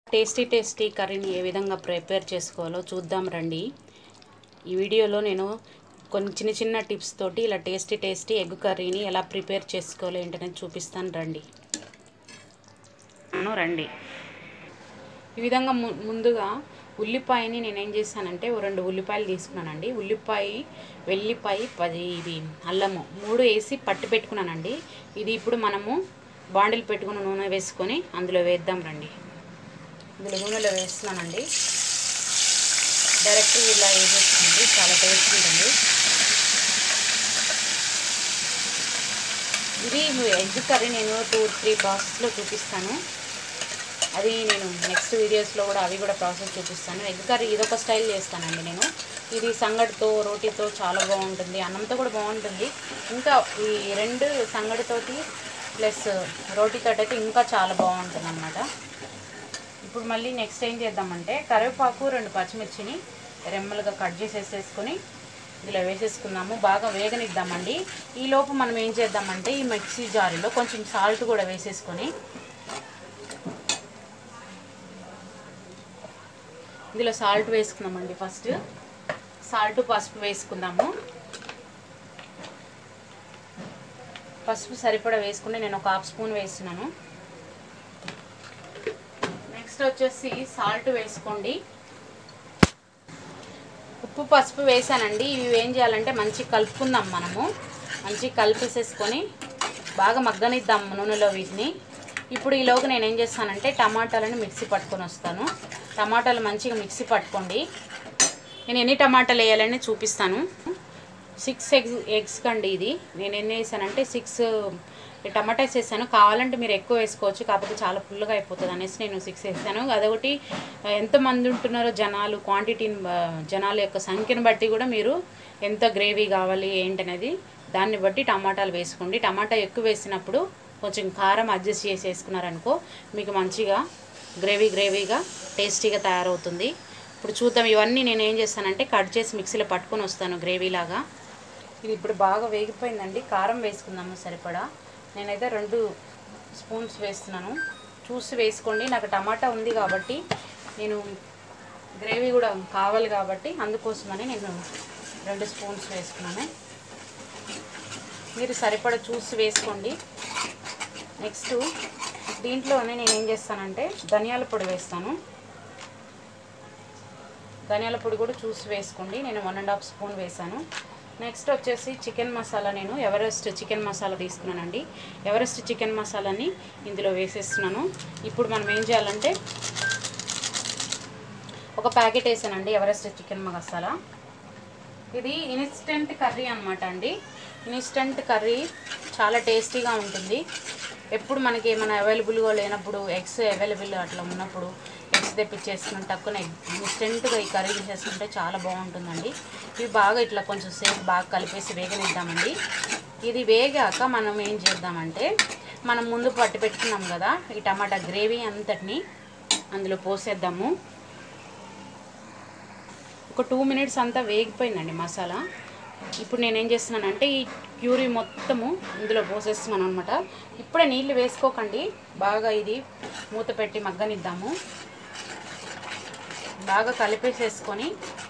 tasty tasty కర్రీని ఏ విధంగా prepare చేసుకోవాలో చూద్దాం రండి ఈ వీడియోలో నేను కొన్ని చిన్న చిన్న టిప్స్ తోటి ఇలా టేస్టీ టేస్టీ ఎగ్ కర్రీని ఎలా ప్రిపేర్ చేసుకోవాలో ఏంటనేది చూపిస్తాను రండి అవును, రండి ఈ విధంగా ము ముందుగా ఉల్లిపాయని నేను ఏం చేశానంటే ఓ రెండు ఉల్లిపాయలు తీసుకున్నానండి ఉల్లిపాయ వెల్లిపాయ పది ఇది అల్లము మూడు వేసి పట్టి పెట్టుకున్నానండి ఇది ఇప్పుడు మనము బాండిల్ పెట్టుకుని నూనె వేసుకొని అందులో వేద్దాం రండి ఇందులో నూనెలో వేస్తున్నానండి డైరెక్ట్ ఇలా వేసేస్తుంది చాలా టేస్ట్ ఉంటుంది ఇది ఎగ్ కర్రీ నేను టూ త్రీ ప్రాసెస్లో చూపిస్తాను అది నేను నెక్స్ట్ వీడియోస్లో కూడా అవి కూడా ప్రాసెస్ చూపిస్తాను ఎగ్ కర్రీ ఇదొక స్టైల్ చేస్తానండి నేను ఇది సంగటితో రోటీతో చాలా బాగుంటుంది అన్నంతో కూడా బాగుంటుంది ఇంకా ఈ రెండు సంగటితోటి ప్లస్ రోటీతో అయితే ఇంకా చాలా బాగుంటుంది అనమాట ఇప్పుడు మళ్ళీ నెక్స్ట్ ఏం చేద్దామంటే కరివేపాకు రెండు పచ్చిమిర్చిని రెమ్మలుగా కట్ చేసేసేసుకొని ఇలా వేసేసుకున్నాము బాగా వేగనిద్దామండి ఈ లోపు మనం ఏం చేద్దామంటే ఈ మిక్సీ జారీలో కొంచెం సాల్ట్ కూడా వేసేసుకొని ఇందులో సాల్ట్ వేసుకుందామండి ఫస్ట్ సాల్ట్ పసుపు వేసుకుందాము పసుపు సరిపడా వేసుకుని నేను ఒక హాఫ్ స్పూన్ వేస్తున్నాను నెక్స్ట్ వచ్చేసి సాల్ట్ వేసుకోండి ఉప్పు పసుపు వేసానండి ఇవి ఏం చేయాలంటే మంచి కలుపుకుందాం మనము మంచి కలిపేసేసుకొని బాగా మగ్గనిద్దాం నూనెలో వీటిని ఇప్పుడు ఈలోగా నేను ఏం చేస్తానంటే టమాటాలను మిక్సీ పట్టుకొని వస్తాను టమాటాలు మంచిగా మిక్సీ పట్టుకోండి నేను ఎన్ని టమాటాలు వేయాలని చూపిస్తాను సిక్స్ ఎగ్స్ ఎగ్స్ కండి ఇది నేను ఎన్ని వేసానంటే సిక్స్ టమాటాస్ వేసాను కావాలంటే మీరు ఎక్కువ వేసుకోవచ్చు కాకపోతే చాలా ఫుల్గా అయిపోతుంది అనేసి నేను సిక్స్ వేసాను అదొకటి ఎంతమంది ఉంటున్నారో జనాలు క్వాంటిటీని జనాల యొక్క సంఖ్యను బట్టి కూడా మీరు ఎంత గ్రేవీ కావాలి ఏంటనేది దాన్ని బట్టి టమాటాలు వేసుకోండి టమాటా ఎక్కువ వేసినప్పుడు కొంచెం కారం అడ్జస్ట్ చేసి వేసుకున్నారనుకో మీకు మంచిగా గ్రేవీ గ్రేవీగా టేస్టీగా తయారవుతుంది ఇప్పుడు చూద్దాం ఇవన్నీ నేను ఏం చేస్తానంటే కట్ చేసి మిక్సీలో పట్టుకొని వస్తాను గ్రేవీలాగా ఇది ఇప్పుడు బాగా వేగిపోయిందండి కారం వేసుకుందాము సరిపడా నేనైతే రెండు స్పూన్స్ వేస్తున్నాను చూసి వేసుకోండి నాకు టమాటా ఉంది కాబట్టి నేను గ్రేవీ కూడా కావాలి కాబట్టి అందుకోసమని నేను రెండు స్పూన్స్ వేసుకున్నాను మీరు సరిపడా చూసి వేసుకోండి నెక్స్ట్ దీంట్లోనే నేను ఏం చేస్తానంటే ధనియాల పొడి వేస్తాను ధనియాల పొడి కూడా చూసి వేసుకోండి నేను వన్ అండ్ హాఫ్ స్పూన్ వేసాను నెక్స్ట్ వచ్చేసి చికెన్ మసాలా నేను ఎవరెస్ట్ చికెన్ మసాలా తీసుకున్నానండి ఎవరెస్ట్ చికెన్ మసాలాని ఇందులో వేసేస్తున్నాను ఇప్పుడు మనం ఏం చేయాలంటే ఒక ప్యాకెట్ వేసానండి ఎవరెస్ట్ చికెన్ మసాలా ఇది ఇన్స్టెంట్ కర్రీ అనమాట అండి ఇన్స్టెంట్ కర్రీ చాలా టేస్టీగా ఉంటుంది ఎప్పుడు మనకి ఏమైనా అవైలబుల్గా లేనప్పుడు ఎగ్స్ అవైలబుల్ అట్లా ఉన్నప్పుడు ఎగ్స్ తెప్పించేసుకుని తక్కువ ఇన్స్టెంట్గా ఈ కర్రీ చేసేసుకుంటే చాలా బాగుంటుందండి ఇవి బాగా ఇట్లా కొంచెం సేపు బాగా కలిపేసి వేగనిద్దామండి ఇది వేగాక మనం ఏం చేద్దామంటే మనం ముందు పట్టి పెట్టుకున్నాం కదా ఈ టమాటా గ్రేవీ అంతటిని అందులో పోసేద్దాము ఒక టూ మినిట్స్ అంతా వేగిపోయిందండి మసాలా ఇప్పుడు నేనేం చేస్తున్నానంటే ఈ క్యూరీ మొత్తము ఇందులో పోసేస్తున్నాను అనమాట ఇప్పుడే నీళ్ళు వేసుకోకండి బాగా ఇది మూత పెట్టి మగ్గనిద్దాము బాగా కలిపేసేసుకొని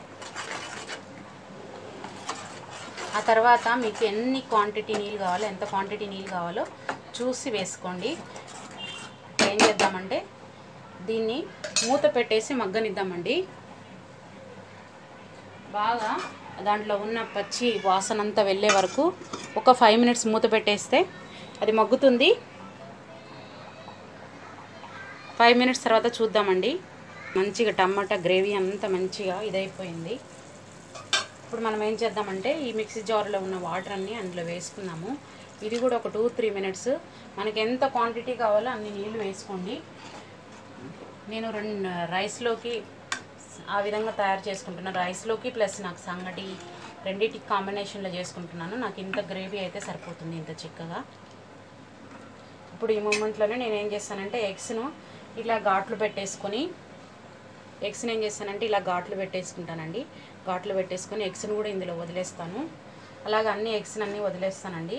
ఆ తర్వాత మీకు ఎన్ని క్వాంటిటీ నీళ్ళు కావాలో ఎంత క్వాంటిటీ నీళ్ళు కావాలో చూసి వేసుకోండి ఏం చేద్దామంటే దీన్ని మూత పెట్టేసి మగ్గనిద్దామండి బాగా దాంట్లో ఉన్న పచ్చి వాసన అంతా వెళ్ళే వరకు ఒక ఫైవ్ మినిట్స్ మూత పెట్టేస్తే అది మగ్గుతుంది ఫైవ్ మినిట్స్ తర్వాత చూద్దామండి మంచిగా టమాటా గ్రేవీ అంతా మంచిగా ఇదైపోయింది ఇప్పుడు మనం ఏం చేద్దామంటే ఈ మిక్సీ జార్లో ఉన్న వాటర్ అన్నీ అందులో వేసుకుందాము ఇది కూడా ఒక టూ త్రీ మినిట్స్ మనకి ఎంత క్వాంటిటీ కావాలో అన్ని నీళ్ళు వేసుకోండి నేను రెండు రైస్లోకి ఆ విధంగా తయారు చేసుకుంటున్నాను రైస్లోకి ప్లస్ నాకు సంగటి రెండింటికి కాంబినేషన్లో చేసుకుంటున్నాను నాకు ఇంత గ్రేవీ అయితే సరిపోతుంది ఇంత చిక్కగా ఇప్పుడు ఈ మూమెంట్లోనే నేను ఏం చేస్తానంటే ఎగ్స్ను ఇలా ఘాట్లు పెట్టేసుకొని ఎగ్స్ని ఏం చేస్తానంటే ఇలా ఘాట్లు పెట్టేసుకుంటానండి ఘాట్లు పెట్టేసుకొని ఎగ్స్ని కూడా ఇందులో వదిలేస్తాను అలాగే అన్ని ఎగ్స్ని అన్నీ వదిలేస్తానండి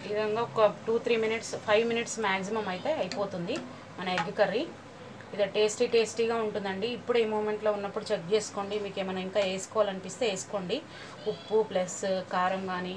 ఈ విధంగా ఒక two three minutes five minutes maximum అయితే అయిపోతుంది మన ఎగ్ కర్రీ ఇది టేస్టీ టేస్టీగా ఉంటుందండి ఇప్పుడు ఈ మూమెంట్లో ఉన్నప్పుడు చెక్ చేసుకోండి మీకు ఏమైనా ఇంకా వేసుకోవాలనిపిస్తే వేసుకోండి ఉప్పు ప్లస్ కారం కానీ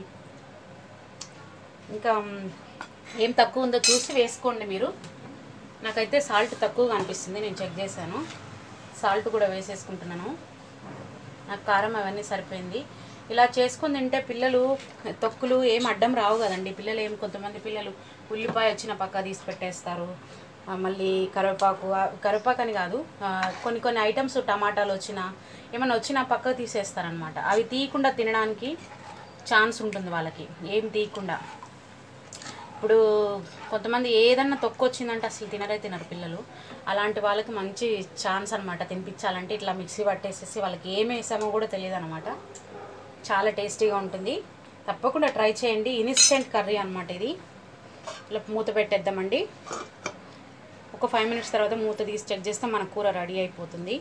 ఇంకా మ్, ఏం తక్కువ ఉందో చూసి వేసుకోండి మీరు నాకైతే సాల్ట్ తక్కువగా అనిపిస్తుంది నేను చెక్ చేశాను సాల్ట్ కూడా వేసేసుకుంటున్నాను నాకు కారం అవన్నీ సరిపోయింది ఇలా చేసుకుని తింటే పిల్లలు తొక్కులు ఏం అడ్డం రావు కదండి పిల్లలు ఏం కొంతమంది పిల్లలు ఉల్లిపాయ వచ్చిన పక్క తీసి పెట్టేస్తారు ఆ, మళ్ళీ కరివేపాకు ఆ, కరివేపాకు అని కాదు ఆ, కొన్ని కొన్ని ఐటమ్స్ టమాటాలు వచ్చిన ఏమైనా వచ్చినా పక్క తీసేస్తారనమాట అవి తీయకుండా తినడానికి ఛాన్స్ ఉంటుంది వాళ్ళకి ఏం తీయకుండా ఇప్పుడు కొంతమంది ఏదన్నా తొక్కు వచ్చిందంటే అసలు తినరే తినరు పిల్లలు అలాంటి వాళ్ళకి మంచి ఛాన్స్ అనమాట తినిపించాలంటే ఇట్లా మిక్సీ పట్టేసేసి వాళ్ళకి ఏమి వేసామో కూడా తెలియదు అనమాట చాలా టేస్టీగా ఉంటుంది తప్పకుండా ట్రై చేయండి ఇన్స్టెంట్ కర్రీ అనమాట ఇది ఇలా మూత పెట్టేద్దామండి ఒక ఫైవ్ మినిట్స్ తర్వాత మూత తీసి చెక్ చేస్తే మన కూర రెడీ అయిపోతుంది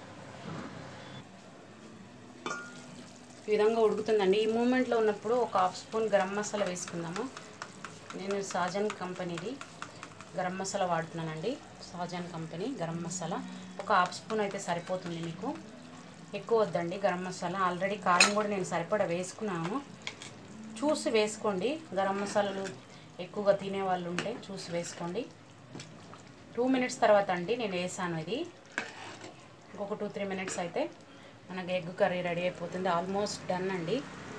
ఈ విధంగా ఉడుకుతుందండి ఈ మూమెంట్లో ఉన్నప్పుడు ఒక హాఫ్ స్పూన్ గరం మసాలా వేసుకుందాము నేను సాజన్ కంపెనీది గరం మసాలా వాడుతున్నానండి సాజన్ కంపెనీ గరం మసాలా ఒక హాఫ్ స్పూన్ అయితే సరిపోతుంది మీకు ఎక్కువ వద్దండి గరం మసాలా ఆల్రెడీ కారం కూడా నేను సరిపడా వేసుకున్నాను చూసి వేసుకోండి గరం మసాలాలు ఎక్కువగా తినే వాళ్ళు ఉంటే చూసి వేసుకోండి టూ మినిట్స్ తర్వాత అండి నేను వేసాను ఇది ఇంకొక టూ త్రీ మినిట్స్ అయితే మనకి ఎగ్ కర్రీ రెడీ అయిపోతుంది ఆల్మోస్ట్ డన్ అండి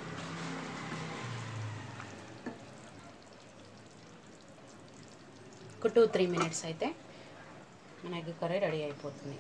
ఒక టూ త్రీ మినిట్స్ అయితే మన ఎగ్ కర్రీ రెడీ అయిపోతుంది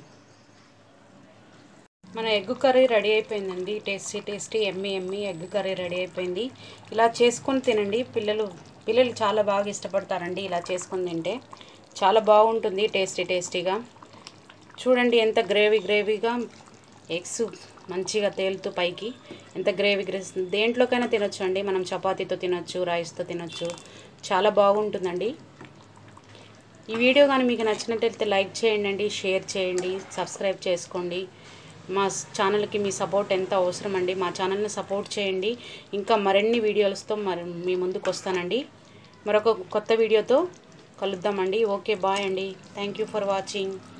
మన ఎగ్ కర్రీ రెడీ అయిపోయిందండి tasty tasty yummy yummy egg curry ready అయిపోయింది ఇలా చేసుకొని తినండి పిల్లలు పిల్లలు చాలా బాగా ఇష్టపడతారండి ఇలా చేసుకొని తింటే చాలా బాగుంటుంది టేస్టీ టేస్టీగా చూడండి ఎంత గ్రేవీ గ్రేవీగా ఎగ్స్ మంచిగా తేలుతూ పైకి ఎంత గ్రేవీ గ్రేవీ దేంట్లోకైనా తినొచ్చు అండి మనం చపాతీతో తినొచ్చు రైస్తో తినొచ్చు చాలా బాగుంటుందండి ఈ వీడియో కానీ మీకు నచ్చినట్లయితే లైక్ చేయండి షేర్ చేయండి సబ్స్క్రైబ్ చేసుకోండి మా ఛానల్కి మీ సపోర్ట్ ఎంత అవసరం అండి మా ఛానల్ని సపోర్ట్ చేయండి ఇంకా మరిన్ని వీడియోలతో మరి మీ ముందుకు వస్తానండి మరొక కొత్త వీడియోతో కలుద్దామండి ఓకే బాయ్ అండి థ్యాంక్ యూ ఫర్ వాచింగ్